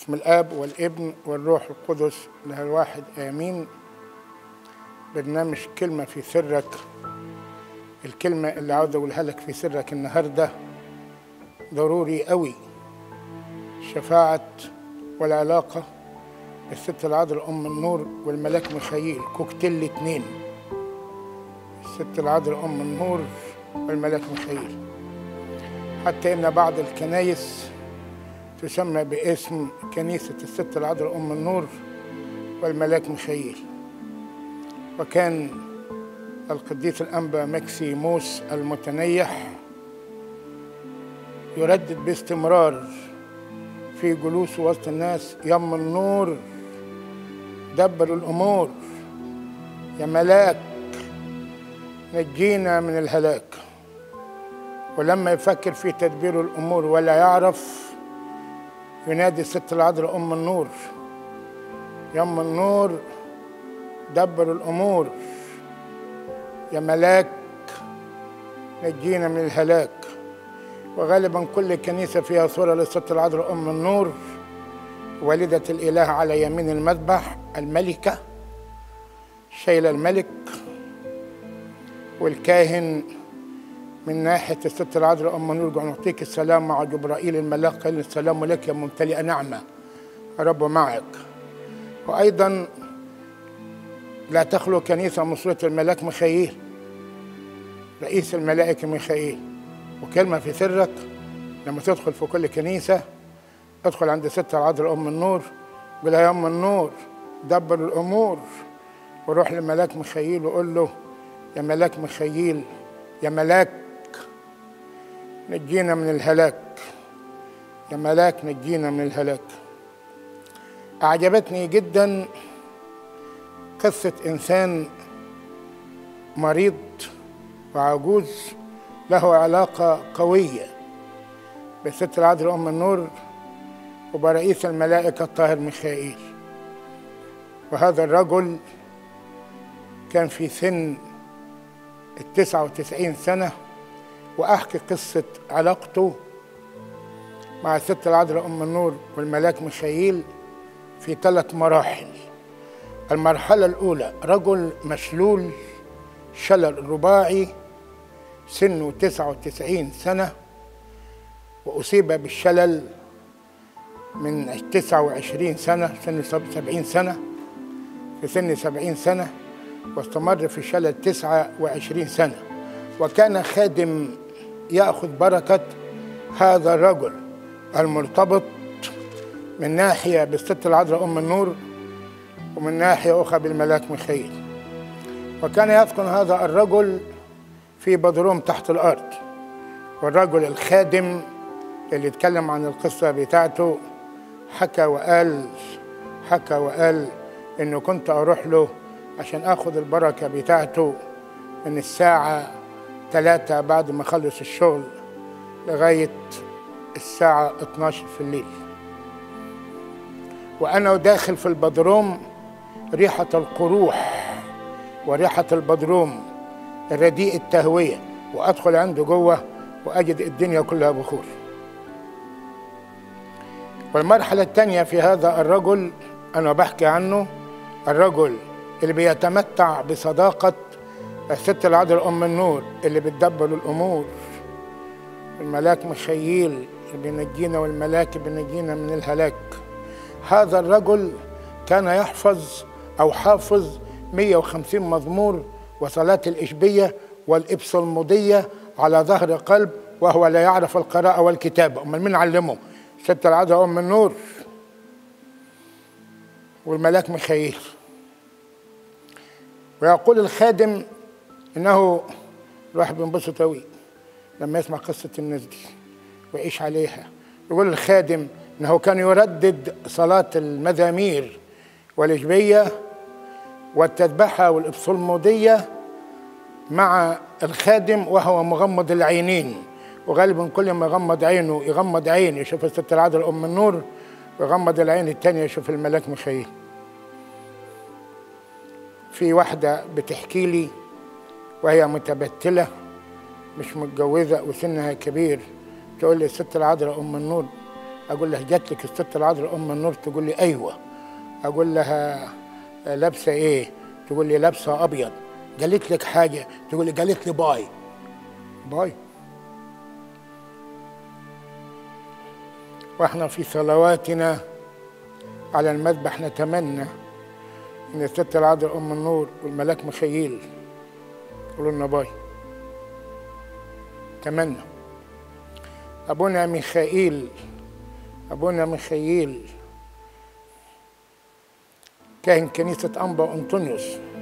باسم الاب والابن والروح القدس له الواحد امين برنامج كلمه في سرك الكلمه اللي عاوز اقولها لك في سرك النهارده ضروري قوي شفاعه والعلاقه الست العذراء ام النور والملاك ميخائيل كوكتيل الاتنين الست العذراء ام النور والملاك ميخائيل حتى ان بعض الكنايس تسمى باسم كنيسة الست العذراء أم النور والملاك ميخائيل وكان القديس الأنبا مكسيموس المتنيح يردد باستمرار في جلوسه وسط الناس يم النور دبر الأمور يا ملاك نجينا من الهلاك ولما يفكر في تدبير الأمور ولا يعرف ينادي الست العذراء أم النور يا أم النور دبر الأمور يا ملاك نجينا من الهلاك وغالبا كل كنيسة فيها صورة للست العذراء أم النور والدة الإله على يمين المذبح الملكة شايلة الملك والكاهن من ناحية الست العذراء أم النور نعطيك السلام مع جبرائيل الملاك قال السلام لك يا ممتلئة نعمة رب معك وأيضا لا تخلو كنيسة من صورة الملاك ميخائيل رئيس الملائكة ميخائيل وكلمة في سرك لما تدخل في كل كنيسة ادخل عند الست العذراء أم النور قول يا أم النور دبر الأمور وروح لملاك ميخائيل وقول له يا ملاك ميخائيل يا ملاك نجينا من الهلاك يا ملاك نجينا من الهلاك أعجبتني جدا قصة إنسان مريض وعجوز له علاقة قوية بالست العذراء أم النور وبرئيس الملائكة الطاهر ميخائيل وهذا الرجل كان في سن التسعة وتسعين سنة وأحكي قصة علاقته مع الست العذراء أم النور والملاك ميخائيل في ثلاث مراحل المرحلة الأولى رجل مشلول شلل رباعي سنه تسعة وتسعين سنة وأصيب بالشلل من تسعة وعشرين سنة سن سبعين سنة في سن سبعين سنة واستمر في الشلل تسعة وعشرين سنة وكان خادم يأخذ بركة هذا الرجل المرتبط من ناحية بالست العذراء أم النور ومن ناحية أخرى بالملاك ميخائيل وكان يسكن هذا الرجل في بدروم تحت الأرض والرجل الخادم اللي اتكلم عن القصة بتاعته حكى وقال حكى وقال إنه كنت أروح له عشان آخد البركة بتاعته من الساعة ثلاثة بعد ما أخلص الشغل لغاية الساعة 12 في الليل وأنا داخل في البدروم ريحة القروح وريحة البدروم الرديء التهوية وأدخل عنده جوه وأجد الدنيا كلها بخور والمرحلة الثانية في هذا الرجل أنا بحكي عنه الرجل اللي بيتمتع بصداقة الست العذراء أم النور اللي بتدبر الأمور الملاك ميخائيل اللي بينجينا والملاك بينجينا من الهلاك هذا الرجل كان يحفظ أو حافظ 150 مزمور وصلاة الإشبية والإبصلمودية على ظهر قلب وهو لا يعرف القراءة والكتابة أمال مين علمه؟ ست العذراء أم النور والملاك ميخائيل ويقول الخادم انه الواحد بينبسط قوي لما يسمع قصه الناس دي ويعيش عليها يقول الخادم انه كان يردد صلاه المزامير والإجبية والتذبحة والإبصلمودية مع الخادم وهو مغمض العينين وغالبا كل ما يغمض عينه يغمض عين يشوف الست العذراء أم النور ويغمض العين التانية يشوف الملاك ميخائيل في واحدة بتحكي لي وهي متبتلة مش متجوزة وسنها كبير تقول لي الست العذراء أم النور اقول لها جات لك الست العذراء ام النور تقول لي ايوه اقول لها لابسه ايه تقول لي لابسه ابيض قالت لك حاجه تقول لي قالت لي باي باي واحنا في صلواتنا على المذبح نتمنى ان الست العذراء ام النور والملاك مخيل يقولوا لنا باي تمنى ابونا ميخائيل ابونا ميخائيل كاهن كنيسة أنبا أنطونيوس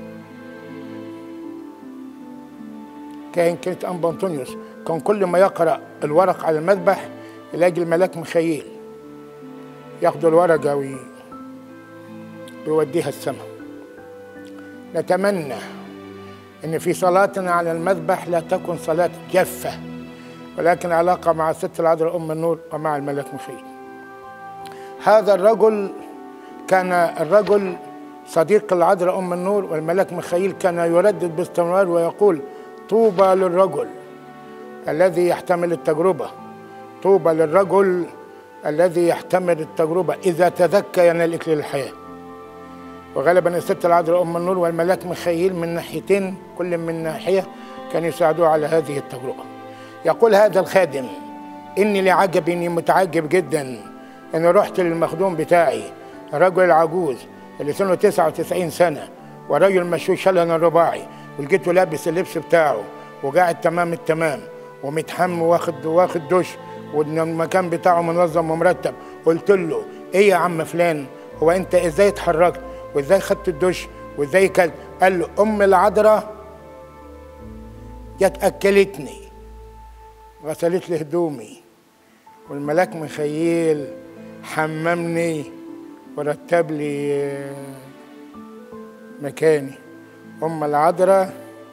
كاهن كنيسة أنبا أنطونيوس كان كل ما يقرأ الورق على المذبح يلاقي الملاك مخيل ياخد الورقة وي... ويوديها السماء نتمنى ان في صلاتنا على المذبح لا تكن صلاة جافة ولكن علاقة مع الست العذراء أم النور ومع الملاك مخيل هذا الرجل كان الرجل صديق العذراء أم النور والملاك مخيل كان يردد باستمرار ويقول طوبى للرجل الذي يحتمل التجربة طوبى للرجل الذي يحتمل التجربة إذا تذكى ينال إكليل الحياة وغالبا الست العذراء أم النور والملاك مخيل من ناحيتين كل من ناحية كانوا يساعدوه على هذه التجربة يقول هذا الخادم إني لعجب إني متعجب جدا إن رحت للمخدوم بتاعي الرجل العجوز اللي سنه 99 سنة ورجل مشوي شلن الرباعي ولقيته لابس اللبس بتاعه وقاعد تمام التمام ومتحم واخد واخد دش والمكان بتاعه منظم ومرتب قلت له ايه يا عم فلان هو انت ازاي اتحركت وازاي خدت الدش وازاي كلت قال له ام العذراء جت اكلتني غسلت لي هدومي والملاك مخيل حممني ورتب لي مكاني ام العذراء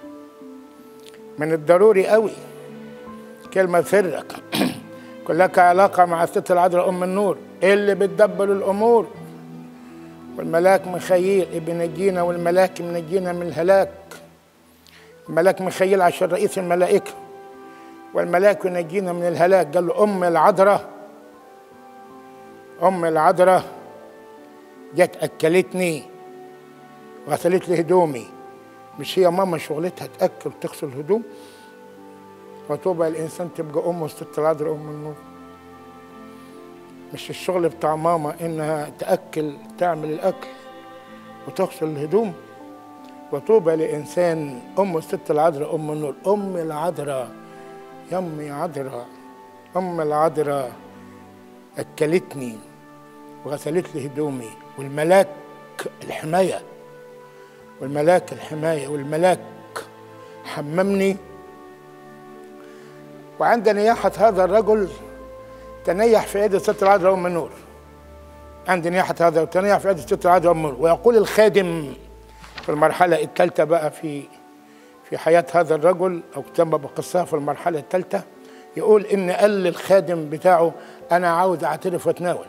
من الضروري قوي كلمه سرك يكون لك علاقة مع الست العذراء أم النور اللي بتدبر الأمور والملاك مخيل بينجينا والملاك منجينا من الهلاك الملاك مخيل عشان رئيس الملائكة والملاك ينجينا من الهلاك قال له أم العذراء أم العذراء جت أكلتني غسلت لي هدومي مش هي ماما شغلتها تأكل وتغسل الهدوم وطوبى الانسان تبقى امه الست العذراء ام النور مش الشغل بتاع ماما انها تاكل تعمل الاكل وتغسل الهدوم وطوبى لانسان ام الست العذراء ام النور ام العذراء يمي عذراء ام العذراء اكلتني وغسلت لي هدومي والملاك الحمايه والملاك الحمايه والملاك حممني وعند نياحة هذا الرجل تنيح في يد الست العذراء أم النور عند نياحة هذا تنيح في يد الست العذراء أم النور ويقول الخادم في المرحلة الثالثة بقى في في حياة هذا الرجل أو تم بقصها في المرحلة الثالثة يقول إن قال للخادم بتاعه أنا عاوز أعترف وأتناول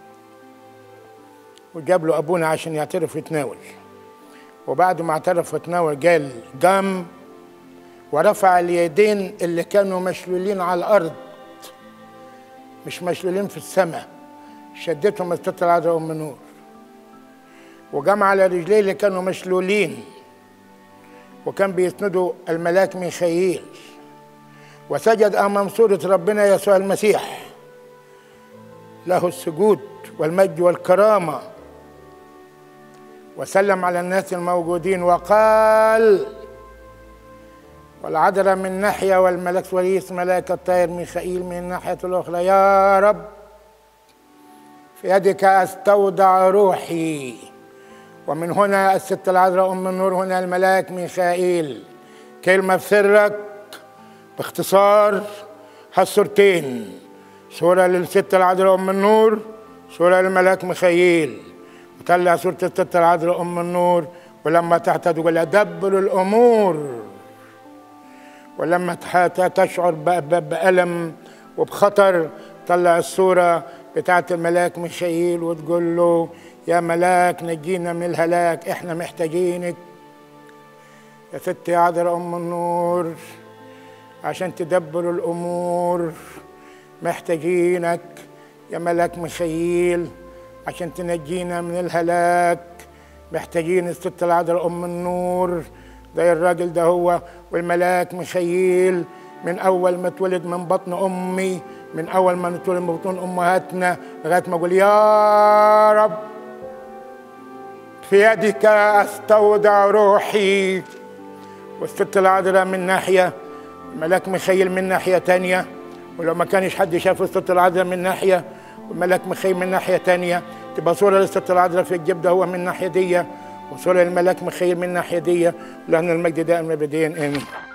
وجاب له أبونا عشان يعترف ويتناول وبعد ما اعترف وتناول قال قام ورفع اليدين اللي كانوا مشلولين على الارض مش مشلولين في السماء شدتهم الست العذراء ام نور وجمع على رجليه اللي كانوا مشلولين وكان بيسندوا الملاك ميخائيل وسجد امام صوره ربنا يسوع المسيح له السجود والمجد والكرامه وسلم على الناس الموجودين وقال والعذراء من ناحية والملك وليس ملاك الطير ميخائيل من الناحية الأخرى يا رب في يدك أستودع روحي ومن هنا الست العذراء أم النور هنا الملاك ميخائيل كلمة في سرك باختصار هالصورتين صورة للست العذراء أم النور صورة للملاك ميخائيل وطلع صورة الست العذراء أم النور ولما تحت تقول دبر الأمور ولما تشعر بألم وبخطر طلع الصورة بتاعت الملاك ميخائيل وتقول له يا ملاك نجينا من الهلاك احنا محتاجينك يا ستي عذراء ام النور عشان تدبر الامور محتاجينك يا ملاك ميخائيل عشان تنجينا من الهلاك محتاجين الست العذراء ام النور زي الراجل ده هو والملاك ميخائيل من اول ما اتولد من بطن امي من اول ما نتولد من بطون امهاتنا لغايه ما اقول يا رب في يدك استودع روحي والست العذراء من ناحيه الملاك ميخائيل من ناحيه تانيه ولو ما كانش حد شاف الست العذراء من ناحيه والملاك ميخائيل من ناحيه تانيه تبقى صوره للست العذراء في الجيب ده هو من الناحيه دي وصوره للملاك ميخائيل من الناحيه دي لان المجد دائما بدين امين